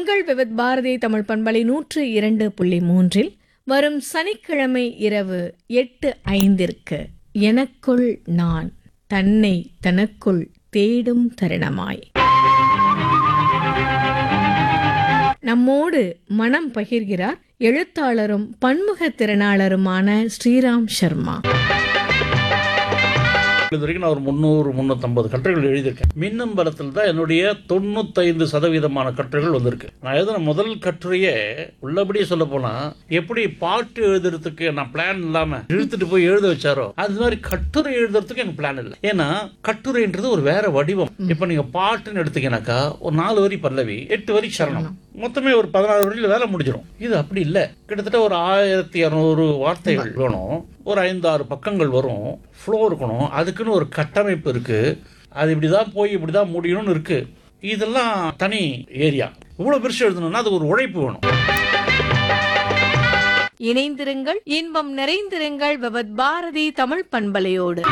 உங்கள் விவித் பாரதி தமிழ் பண்பலை நூற்று இரண்டு புள்ளி மூன்றில் வரும் சனிக்கிழமை இரவு எட்டு ஐந்திற்கு எனக்குள் நான் தன்னை தனக்குள் தேடும் தருணமாய் நம்மோடு மனம் பகிர்கிறார் எழுத்தாளரும் பன்முக திறனாளருமான ஸ்ரீராம் சர்மா இது வரைக்கும் நான் ஒரு முந்நூறு முந்நூற்றம்பது கட்டுரைகள் எழுதியிருக்கேன் மின்னம்பலத்தில் தான் என்னுடைய தொண்ணூத்தைந்து சதவீதமான கட்டுரைகள் வந்திருக்கு நான் எழுதின முதல் கட்டுரையே உள்ளபடியே சொல்ல போனா எப்படி பாட்டு எழுதுறதுக்கு நான் பிளான் இல்லாம இழுத்துட்டு போய் எழுத வச்சாரோ அது மாதிரி கட்டுரை எழுதுறதுக்கு எனக்கு பிளான் இல்லை ஏன்னா கட்டுரைன்றது ஒரு வேற வடிவம் இப்போ நீங்க பாட்டுன்னு எடுத்தீங்கன்னாக்கா ஒரு நாலு வரி பல்லவி எட்டு வரி சரணம் மொத்தமே ஒரு பதினாறு வரியில் வேலை முடிஞ்சிடும் இது அப்படி இல்லை கிட்டத்தட்ட ஒரு ஆயிரத்தி இரநூறு வார்த்தைகள் வேணும் ஒரு ஐந்து ஆறு பக்கங்கள் வரும் ஃப்ளோ இருக்கணும் அதுக்குன்னு ஒரு கட்டமைப்பு இருக்கு அது இப்படி தான் போய் இப்படி தான் முடியணும்னு இருக்கு இதெல்லாம் தனி ஏரியா இவ்வளோ பெருசு எழுதணும்னா அது ஒரு உழைப்பு வேணும் இணைந்திருங்கள் இன்பம் நிறைந்திருங்கள் விவித் பாரதி தமிழ் பண்பலையோடு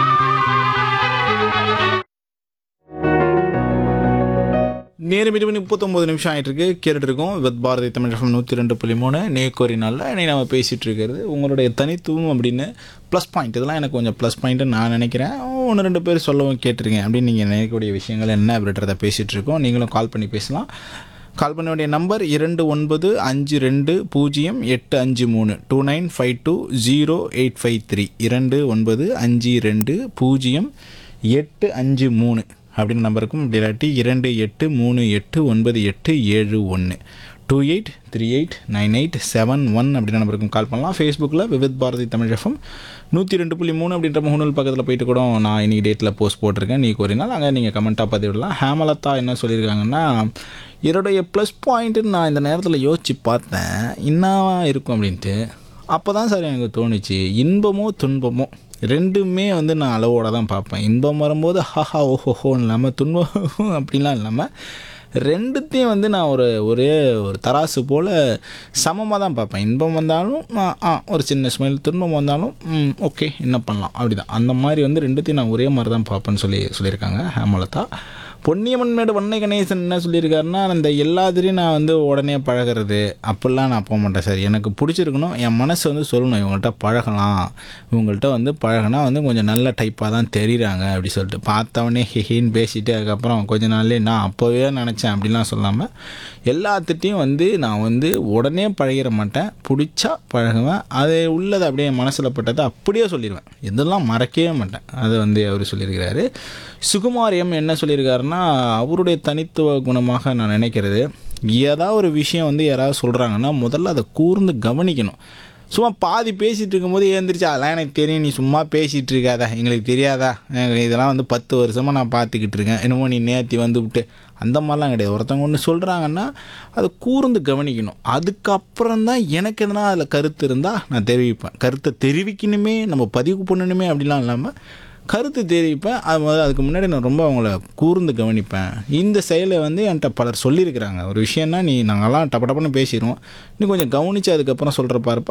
நேரம் இது மணி முப்பத்தொம்பது நிமிஷம் ஆகிட்டு இருக்கு கேட்டுட்டு இருக்கோம் வித் பாரதி தமிழ் எஃப்எம் நூற்றி ரெண்டு புள்ளி மூணு நேக்கோரி நாளில் இன்னைக்கு நம்ம பேசிகிட்டு இருக்கிறது உங்களுடைய தனித்துவம் அப்படின்னு ப்ளஸ் பாயிண்ட் இதெல்லாம் எனக்கு கொஞ்சம் ப்ளஸ் பாயிண்ட்டு நான் நினைக்கிறேன் ஒன்று ரெண்டு பேர் சொல்லவும் கேட்டிருக்கேன் அப்படின்னு நீங்கள் நினைக்கக்கூடிய விஷயங்கள் என்ன அப்படின்றத பேசிகிட்டு இருக்கோம் நீங்களும் கால் பண்ணி பேசலாம் கால் பண்ண வேண்டிய நம்பர் இரண்டு ஒன்பது அஞ்சு ரெண்டு பூஜ்ஜியம் எட்டு அஞ்சு மூணு two nine five two zero eight five three இரண்டு ஒன்பது அஞ்சு ரெண்டு பூஜ்ஜியம் எட்டு அஞ்சு மூணு அப்படின்னு நம்பருக்கும் இப்படி இல்லாட்டி இரண்டு எட்டு மூணு எட்டு ஒன்பது எட்டு ஏழு ஒன்று two eight three eight nine eight seven one அப்படின்ற நம்பருக்கும் கால் பண்ணலாம் ஃபேஸ்புக்கில் விவித் பாரதி தமிழ் எஃப்எம் நூற்றி ரெண்டு புள்ளி மூணு அப்படின்ற முகநூல் பக்கத்தில் போயிட்டு கூட நான் இன்னைக்கு டேட்டில் போஸ்ட் போட்டிருக்கேன் நீ கோரினால் அங்கே நீங்கள் கமெண்ட்டாக பதிவிடலாம் ஹேமலதா என்ன சொல்லியிருக்காங்கன்னா என்னுடைய ப்ளஸ் பாயிண்ட்டுன்னு நான் இந்த நேரத்தில் யோசித்து பார்த்தேன் என்னவா இருக்கும் அப்படின்ட்டு அப்போ தான் சார் எனக்கு தோணுச்சு இன்பமோ துன்பமோ ரெண்டுமே வந்து நான் அளவோட தான் பார்ப்பேன் இன்பம் வரும்போது ஹஹா ஓஹோஹோன்னு இல்லாமல் துன்பம் அப்படிலாம் இல்லாமல் ரெண்டுத்தையும் வந்து நான் ஒரு ஒரே ஒரு தராசு போல் சமமாக தான் பார்ப்பேன் இன்பம் வந்தாலும் ஆ, ஆ ஒரு சின்ன ஸ்மைல் துன்பம் வந்தாலும் ம், ஓகே என்ன பண்ணலாம் அப்படி தான் அந்த மாதிரி வந்து ரெண்டுத்தையும் நான் ஒரே மாதிரி தான் பார்ப்பேன்னு சொல்லி சொல்லியிருக்காங்க ஹேமலதா பொன்னியம்மன் மேடு வண்ணை கணேசன் என்ன சொல்லியிருக்காருன்னா அந்த எல்லாத்துலேயும் நான் வந்து உடனே பழகிறது அப்படிலாம் நான் போக மாட்டேன் சார் எனக்கு பிடிச்சிருக்கணும் என் மனசு வந்து சொல்லணும் இவங்கள்ட்ட பழகலாம் இவங்கள்ட்ட வந்து பழகினா வந்து கொஞ்சம் நல்ல டைப்பாக தான் தெரியுறாங்க அப்படி சொல்லிட்டு பார்த்தவொடனே ஹிஹின்னு பேசிட்டு அதுக்கப்புறம் கொஞ்ச நாள்லேயே நான் அப்போவே நினச்சேன் அப்படிலாம் சொல்லாமல் எல்லாத்துட்டையும் வந்து நான் வந்து உடனே பழகிட மாட்டேன் பிடிச்சா பழகுவேன் அது உள்ளது அப்படியே என் மனசில் பட்டதை அப்படியே சொல்லிடுவேன் இதெல்லாம் மறக்கவே மாட்டேன் அதை வந்து அவர் சொல்லியிருக்கிறாரு சுகுமாரியம் என்ன சொல்லியிருக்காருன்னா அவருடைய தனித்துவ குணமாக நான் நினைக்கிறது ஏதாவது ஒரு விஷயம் வந்து யாராவது சொல்கிறாங்கன்னா முதல்ல அதை கூர்ந்து கவனிக்கணும் சும்மா பாதி பேசிகிட்டு இருக்கும்போது ஏந்திரிச்சு அதெல்லாம் எனக்கு தெரியும் நீ சும்மா பேசிகிட்டு இருக்காதா எங்களுக்கு தெரியாதா எனக்கு இதெல்லாம் வந்து பத்து வருஷமாக நான் பார்த்துக்கிட்டு இருக்கேன் என்னமோ நீ நேர்த்தி வந்து விட்டு அந்த மாதிரிலாம் கிடையாது ஒருத்தவங்க ஒன்று சொல்கிறாங்கன்னா அதை கூர்ந்து கவனிக்கணும் அதுக்கப்புறம் தான் எனக்கு எதனா அதில் கருத்து இருந்தால் நான் தெரிவிப்பேன் கருத்தை தெரிவிக்கணுமே நம்ம பதிவு பண்ணணுமே அப்படிலாம் இல்லாமல் கருத்து தெரிவிப்பேன் அது முதல்ல அதுக்கு முன்னாடி நான் ரொம்ப அவங்கள கூர்ந்து கவனிப்பேன் இந்த செயலை வந்து என்கிட்ட பலர் சொல்லியிருக்கிறாங்க ஒரு விஷயம்னா நீ நாங்கள்லாம் டப்ப டப்புன்னு பேசிடுவோம் நீ கொஞ்சம் கவனித்து அதுக்கப்புறம் சொல்கிற பாருப்ப